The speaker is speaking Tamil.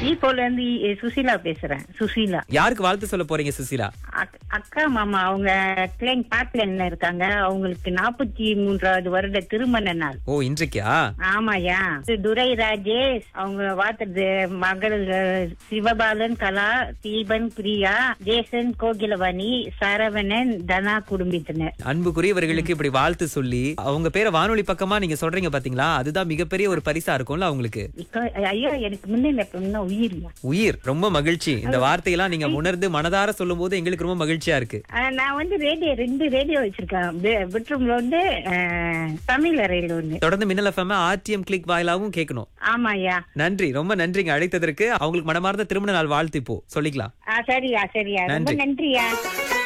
ஈப்போல இருந்து இ- சுசீலா பேசுறேன் சுசீலா யாருக்கு வாழ்த்து சொல்ல போறீங்க சுசீலா அக்- அக்கா மாமா அவங்க கிளைன் பாட்லன்ல இருக்காங்க அவங்களுக்கு நாற்பத்தி மூன்றாவது வருட திருமண நாள் ஓ இன்றைக்கா ஆமாயா இது துரை ராஜேஷ் அவங்க வாத்துறது மகள் சிவபாலன் கலா தீபன் பிரியா ஜேசன் கோகிலவாணி சரவணன் தனா குடும்பத்தினர் அன்புக்குரியவர்களுக்கு இப்படி வாழ்த்து சொல்லி அவங்க பேரை வானொலி பக்கமா நீங்க சொல்றீங்க பாத்தீங்களா அதுதான் மிகப்பெரிய ஒரு பரிசா இருக்கும்ல அவங்களுக்கு இப்ப ஐயோ எனக்கு முன்ன இப்ப இன்னும் உயிரியா உயிர் ரொம்ப மகிழ்ச்சி இந்த வார்த்தையெல்லாம் நீங்க உணர்ந்து மனதார சொல்லும் போது எங்களுக்கு ரொம்ப மகிழ்ச்சியா இருக்கு ஆஹ் நான் வந்து ரேடியோ ரெண்டு ரேடியோ வச்சிருக்கேன் பெட்ரூம்ல வந்து ஆஹ், தமிழ் அறையில் ஒண்ணு தொடர்ந்து மின்னல் எஃப்எம் ஆர்டிஎம் கிளிக் வாயிலாகவும் கேட்கணும் ஆமாயா நன்றி ரொம்ப நன்றிங்க அழைத்ததற்கு அவங்களுக்கு மனமார்ந்த திருமண நாள் வாழ்த்து இப்போ சொல்லிக்கலாம் ஆ சரியா சரியா ரொம்ப நன்றி. நன்றியா